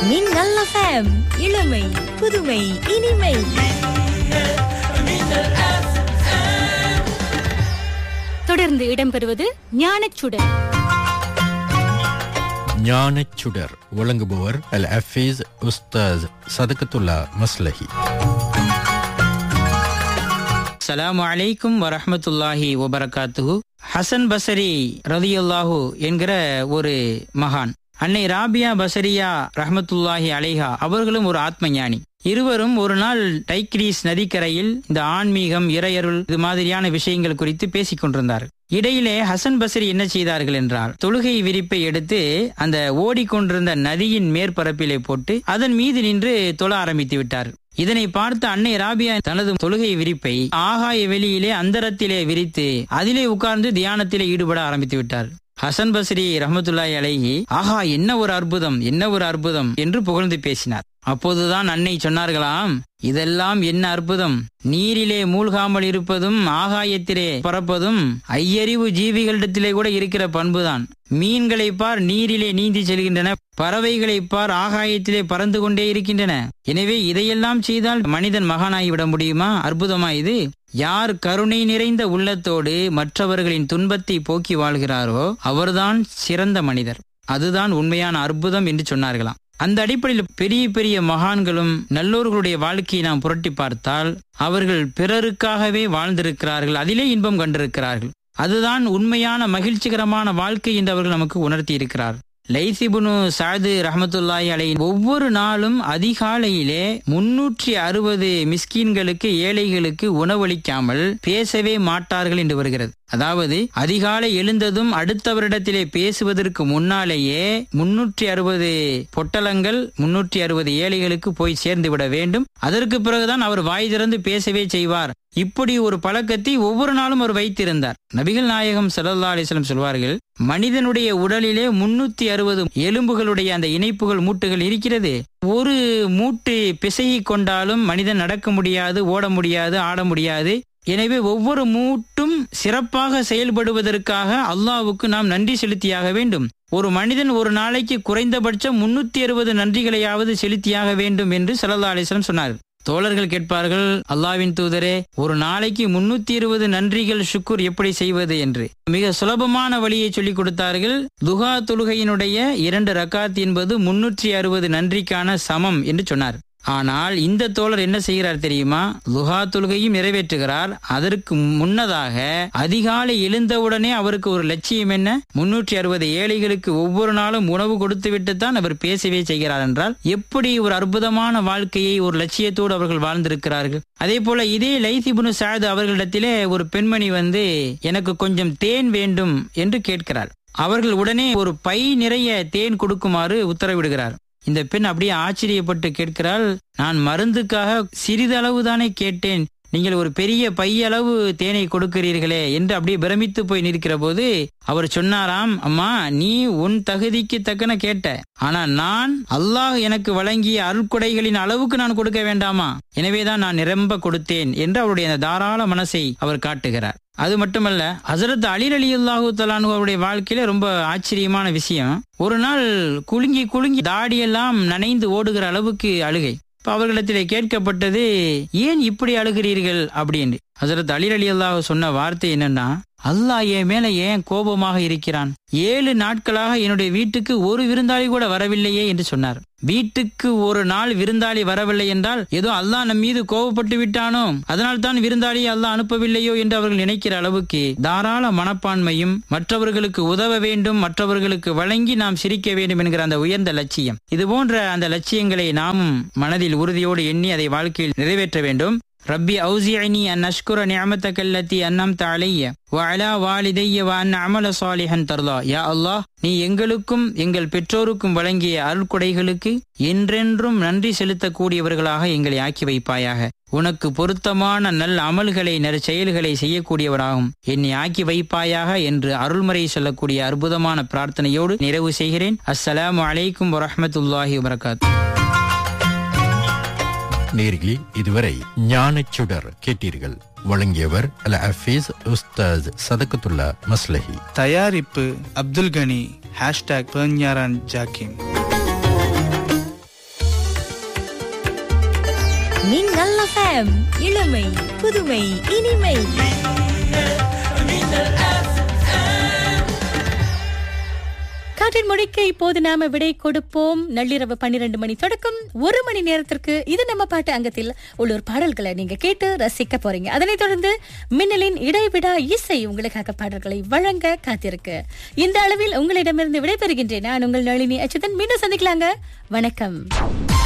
மின்னல் FM இளமை புதுமை இனிமை தொடர்ந்து இடம்பெறுவது ஞானச்சுடர் ஞானச் சுடர் வழங்குபவர் அல் அஃபீஸ் உஸ்தாஸ் சதகத்துல்லா மஸ்லஹி அஸ்ஸலாமு அலைக்கும் வரஹ்மத்துல்லாஹி வபரகாத்துஹு ஹசன் பசரி ரதியுல்லாஹு என்கிற ஒரு மகான் அன்னை ராபியா பசரியா ரஹ்மத்துல்லாஹி அலைஹா அவர்களும் ஒரு ஆத்ம ஞானி இருவரும் ஒரு நாள் டைக்ரீஸ் நதிக்கரையில் இந்த ஆன்மீகம் இறையருள் இது மாதிரியான விஷயங்கள் குறித்து பேசிக் கொண்டிருந்தார் இடையிலே ஹசன் பசரி என்ன செய்தார்கள் என்றால் தொழுகை விரிப்பை எடுத்து அந்த ஓடிக்கொண்டிருந்த நதியின் மேற்பரப்பிலே போட்டு அதன் மீது நின்று தொழ ஆரம்பித்து விட்டார் இதனை பார்த்த அன்னை ராபியா தனது தொழுகை விரிப்பை ஆகாய வெளியிலே அந்தரத்திலே விரித்து அதிலே உட்கார்ந்து தியானத்திலே ஈடுபட ஆரம்பித்து விட்டார் ஹசன் பஸ்ரி ரஹமத்துல்லாய் அலைஹி ஆஹா என்ன ஒரு அற்புதம் என்ன ஒரு அற்புதம் என்று புகழ்ந்து பேசினார் அப்போதுதான் அன்னை சொன்னார்களாம் இதெல்லாம் என்ன அற்புதம் நீரிலே மூழ்காமல் இருப்பதும் ஆகாயத்திலே பறப்பதும் ஐயறிவு ஜீவிகளிடத்திலே கூட இருக்கிற பண்புதான் மீன்களை பார் நீரிலே நீந்தி செல்கின்றன பறவைகளை பார் ஆகாயத்திலே பறந்து கொண்டே இருக்கின்றன எனவே இதையெல்லாம் செய்தால் மனிதன் மகானாகி விட முடியுமா அற்புதமா இது யார் கருணை நிறைந்த உள்ளத்தோடு மற்றவர்களின் துன்பத்தை போக்கி வாழ்கிறாரோ அவர்தான் சிறந்த மனிதர் அதுதான் உண்மையான அற்புதம் என்று சொன்னார்களாம் அந்த அடிப்படையில் பெரிய பெரிய மகான்களும் நல்லோர்களுடைய வாழ்க்கையை நாம் புரட்டி பார்த்தால் அவர்கள் பிறருக்காகவே வாழ்ந்திருக்கிறார்கள் அதிலே இன்பம் கண்டிருக்கிறார்கள் அதுதான் உண்மையான மகிழ்ச்சிகரமான வாழ்க்கை என்று அவர்கள் நமக்கு உணர்த்தி இருக்கிறார் லைசிபுனு சாது ரஹமத்துல்லாஹி அலை ஒவ்வொரு நாளும் அதிகாலையிலே முன்னூற்றி அறுபது மிஸ்கீன்களுக்கு ஏழைகளுக்கு உணவளிக்காமல் பேசவே மாட்டார்கள் என்று வருகிறது அதாவது அதிகாலை எழுந்ததும் அடுத்தவரிடத்திலே பேசுவதற்கு முன்னாலேயே முன்னூற்றி அறுபது பொட்டலங்கள் முன்னூற்றி அறுபது ஏழைகளுக்கு போய் சேர்ந்து விட வேண்டும் அதற்கு பிறகுதான் அவர் வாய் திறந்து பேசவே செய்வார் இப்படி ஒரு பழக்கத்தை ஒவ்வொரு நாளும் அவர் வைத்திருந்தார் நபிகள் நாயகம் சல்லா அலிஸ்லம் சொல்வார்கள் மனிதனுடைய உடலிலே முன்னூத்தி அறுபது எலும்புகளுடைய அந்த இணைப்புகள் மூட்டுகள் இருக்கிறது ஒரு மூட்டு பிசையை கொண்டாலும் மனிதன் நடக்க முடியாது ஓட முடியாது ஆட முடியாது எனவே ஒவ்வொரு மூட்டும் சிறப்பாக செயல்படுவதற்காக அல்லாவுக்கு நாம் நன்றி செலுத்தியாக வேண்டும் ஒரு மனிதன் ஒரு நாளைக்கு குறைந்தபட்சம் முன்னூத்தி அறுபது நன்றிகளையாவது செலுத்தியாக வேண்டும் என்று சல்லா அலிஸ்லம் சொன்னார் தோழர்கள் கேட்பார்கள் அல்லாவின் தூதரே ஒரு நாளைக்கு முன்னூத்தி இருபது நன்றிகள் சுக்குர் எப்படி செய்வது என்று மிக சுலபமான வழியை சொல்லிக் கொடுத்தார்கள் துகா தொழுகையினுடைய இரண்டு ரக்காத் என்பது முன்னூற்றி அறுபது நன்றிக்கான சமம் என்று சொன்னார் ஆனால் இந்த தோழர் என்ன செய்கிறார் தெரியுமா லுஹா தொழுகையும் நிறைவேற்றுகிறார் அதற்கு முன்னதாக அதிகாலை எழுந்தவுடனே அவருக்கு ஒரு லட்சியம் என்ன முன்னூற்றி அறுபது ஏழைகளுக்கு ஒவ்வொரு நாளும் உணவு கொடுத்து தான் அவர் பேசவே செய்கிறார் என்றால் எப்படி ஒரு அற்புதமான வாழ்க்கையை ஒரு லட்சியத்தோடு அவர்கள் வாழ்ந்திருக்கிறார்கள் அதே போல இதே லைசிபுனு சாது அவர்களிடத்திலே ஒரு பெண்மணி வந்து எனக்கு கொஞ்சம் தேன் வேண்டும் என்று கேட்கிறார் அவர்கள் உடனே ஒரு பை நிறைய தேன் கொடுக்குமாறு உத்தரவிடுகிறார் இந்த பெண் அப்படியே ஆச்சரியப்பட்டு கேட்கிறாள் நான் மருந்துக்காக சிறிதளவு தானே கேட்டேன் நீங்கள் ஒரு பெரிய பையளவு தேனை கொடுக்கிறீர்களே என்று அப்படியே பிரமித்து போய் நிற்கிற போது அவர் சொன்னாராம் அம்மா நீ உன் தகுதிக்கு தக்கன கேட்ட ஆனா நான் அல்லாஹ் எனக்கு வழங்கிய அருட்கொடைகளின் அளவுக்கு நான் கொடுக்க வேண்டாமா எனவேதான் நான் நிரம்ப கொடுத்தேன் என்று அவருடைய அந்த தாராள மனசை அவர் காட்டுகிறார் அது மட்டுமல்ல ஹசரத் அலிர் அலி அல்லாஹூ தலானு அவருடைய வாழ்க்கையில ரொம்ப ஆச்சரியமான விஷயம் ஒரு நாள் குலுங்கி குலுங்கி தாடியெல்லாம் நனைந்து ஓடுகிற அளவுக்கு அழுகை இப்ப அவர்களிடத்திலே கேட்கப்பட்டது ஏன் இப்படி அழுகிறீர்கள் அப்படின்னு ஹசரத் அலிர் அலி அல்லாஹ் சொன்ன வார்த்தை என்னன்னா அல்லாஹ் என் மேல ஏன் கோபமாக இருக்கிறான் ஏழு நாட்களாக என்னுடைய வீட்டுக்கு ஒரு விருந்தாளி கூட வரவில்லையே என்று சொன்னார் வீட்டுக்கு ஒரு நாள் விருந்தாளி வரவில்லை என்றால் ஏதோ அல்லாஹ் நம் மீது கோபப்பட்டு விட்டானோ அதனால் தான் விருந்தாளி அல்லாஹ் அனுப்பவில்லையோ என்று அவர்கள் நினைக்கிற அளவுக்கு தாராள மனப்பான்மையும் மற்றவர்களுக்கு உதவ வேண்டும் மற்றவர்களுக்கு வழங்கி நாம் சிரிக்க வேண்டும் என்கிற அந்த உயர்ந்த லட்சியம் இது போன்ற அந்த லட்சியங்களை நாமும் மனதில் உறுதியோடு எண்ணி அதை வாழ்க்கையில் நிறைவேற்ற வேண்டும் ரப்பி அவுசியனி அன் அஷ்குர நியமத்தக அல்லத்தி அன்னம்த அலைய வஅலா வாலிதைய வ அன் அமல சாலிஹன் தர்லா யா அல்லாஹ் நீ எங்களுக்கும் எங்கள் பெற்றோருக்கும் வழங்கிய அருள்கொடைகளுக்கு என்றென்றும் நன்றி செலுத்தக்கூடியவர்களாக எங்களை ஆக்கி வைப்பாயாக உனக்கு பொருத்தமான நல் அமல்களை நற்செயல்களை செய்யக்கூடியவராகும் என்னை ஆக்கி வைப்பாயாக என்று அருள்முறை சொல்லக்கூடிய அற்புதமான பிரார்த்தனையோடு நிறைவு செய்கிறேன் அஸ்ஸலாமு அலைக்கும் வரஹமத்துல்லாஹி வபரகாத் நேர்களே இதுவரை ஞானச் சுடர் கேட்டீர்கள் வழங்கியவர் அல் அஃபீஸ் உஸ்தாஸ் சதகத்துல்லா மஸ்லஹி தயாரிப்பு அப்துல் கனி ஹேஷ்டாக் பெர்ஞாரான் ஜாக்கிம் மின்னல் எஃப்எம் இளமை புதுமை இனிமை காற்றின் மொழிக்க இப்போது நாம விடை கொடுப்போம் நள்ளிரவு பன்னிரண்டு மணி தொடக்கம் ஒரு மணி நேரத்திற்கு இது நம்ம பாட்டு அங்கத்தில் உள்ளூர் பாடல்களை நீங்க கேட்டு ரசிக்க போறீங்க அதனைத் தொடர்ந்து மின்னலின் இடைவிடா இசை உங்களுக்காக பாடல்களை வழங்க காத்திருக்கு இந்த அளவில் உங்களிடமிருந்து விடைபெறுகின்றேன் நான் உங்கள் நளினி அச்சுதன் மீண்டும் சந்திக்கலாங்க வணக்கம்